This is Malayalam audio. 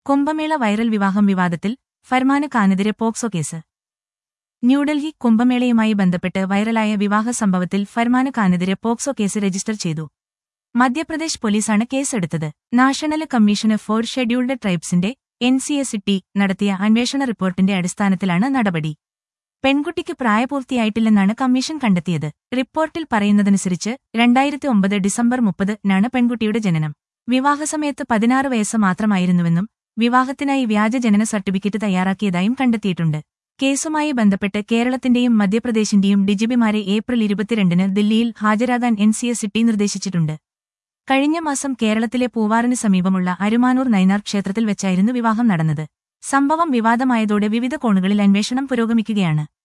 കുംഭമേള വൈറൽ വിവാഹം വിവാദത്തിൽ ഫർമാന ഖാനെതിരെ പോക്സോ കേസ് ന്യൂഡൽഹി കുംഭമേളയുമായി ബന്ധപ്പെട്ട് വൈറലായ വിവാഹ സംഭവത്തിൽ ഫർമാന ഖാനെതിരെ പോക്സോ കേസ് രജിസ്റ്റർ ചെയ്തു മധ്യപ്രദേശ് പോലീസാണ് കേസെടുത്തത് national commission for scheduled ട്രൈബ്സിന്റെ N C S T നടത്തിയ അന്വേഷണ റിപ്പോർട്ടിന്റെ അടിസ്ഥാനത്തിലാണ് നടപടി പെൺകുട്ടിക്ക് പ്രായപൂർത്തിയായിട്ടില്ലെന്നാണ് കമ്മീഷൻ കണ്ടെത്തിയത് റിപ്പോർട്ടിൽ പറയുന്നതനുസരിച്ച് രണ്ടായിരത്തി ഒമ്പത് ഡിസംബർ മുപ്പതിനാണ് പെൺകുട്ടിയുടെ ജനനം വിവാഹസമയത്ത് പതിനാറ് വയസ്സ് മാത്രമായിരുന്നുവെന്നും വിവാഹത്തിനായി വ്യാജ ജനന സർട്ടിഫിക്കറ്റ് തയ്യാറാക്കിയതായും കണ്ടെത്തിയിട്ടുണ്ട് കേസുമായി ബന്ധപ്പെട്ട് കേരളത്തിന്റെയും മധ്യപ്രദേശിന്റെയും ഡിജിപിമാരെ ഏപ്രിൽ ഇരുപത്തിരണ്ടിന് ദില്ലിയിൽ ഹാജരാകാൻ എൻ സി എസ് ടി നിർദ്ദേശിച്ചിട്ടുണ്ട് കഴിഞ്ഞ മാസം കേരളത്തിലെ പൂവാറിന് സമീപമുള്ള അരുമാനൂർ നൈനാർ ക്ഷേത്രത്തിൽ വെച്ചായിരുന്നു വിവാഹം നടന്നത് സംഭവം വിവാദമായതോടെ വിവിധ കോണുകളിൽ അന്വേഷണം പുരോഗമിക്കുകയാണ്